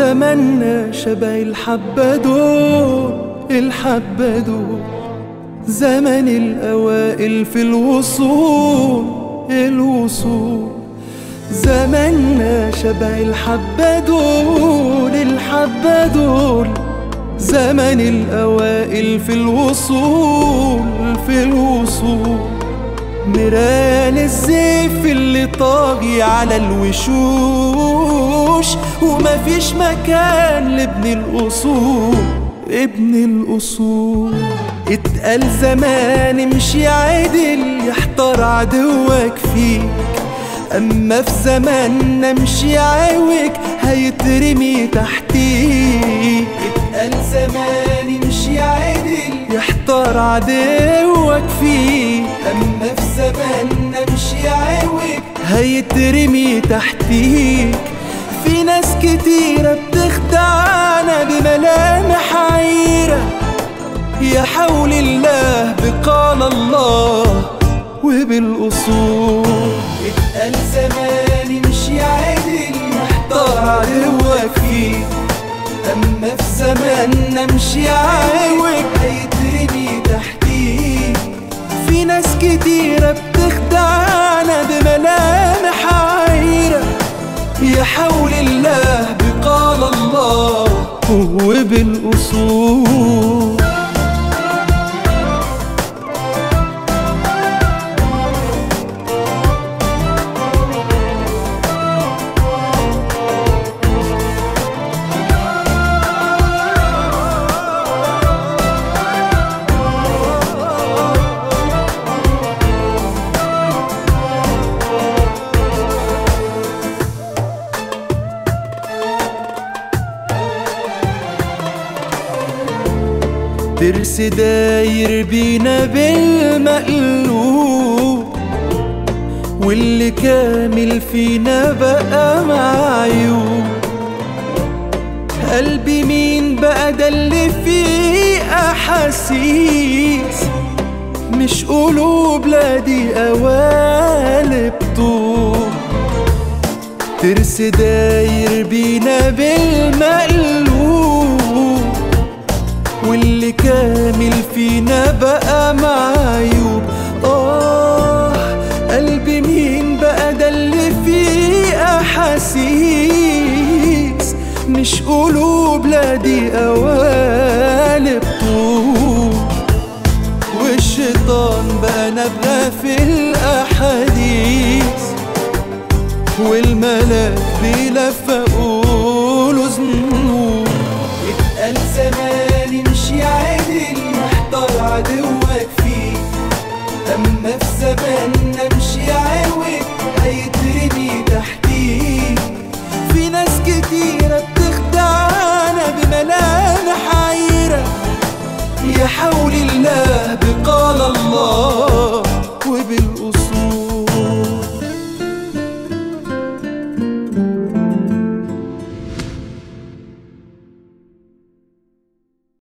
زماننا شبه الحبة دول الحبة دول زمن الأوائل في الوصول الوصول زماننا شبه الحبة دول الحبة دول زمن الأوائل في الوصول في الوصول نيران الزيف اللي طاغي على الوشوش ومفيش مكان لابن الأصول ابن الأصول اتقال زمان امشي عدل يحتار عدوك فيك أما في زماننا امشي عوج هيترمي تحتيك اتقال زمان امشي عدل يحتار عدوك فيك أما في زماننا امشي عوج هيترمي تحتيك في ناس كتيرة بتخدعنا بملامح عيرة يا حول الله بقال الله وبالأصول اتقال زمان امشي عدل محتار عدوك فيه أما في زماننا امشي عوج هيترمي تحتيك في ناس كتيرة بتخدعنا بملامح عيرة يا حول الله بقال الله وبالأصول ترس داير بينا بالمقلوب واللي كامل فينا بقى معيوب قلبي مين بقى ده اللي فيه أحاسيس مش قلوب لا دي قوالب طوب ترس داير بينا بالمقلوب واللي كامل فينا بقى معيوب آه قلبي مين بقى ده اللي فيه أحاسيس مش قلوب لا دي قوالب طوب والشيطان بقى نبغى في الأحاديث والملاك بيلفقوا له ذنوب اتقال زمان امشي عدل محتار عدوك فيه أما في زماننا امشي عوج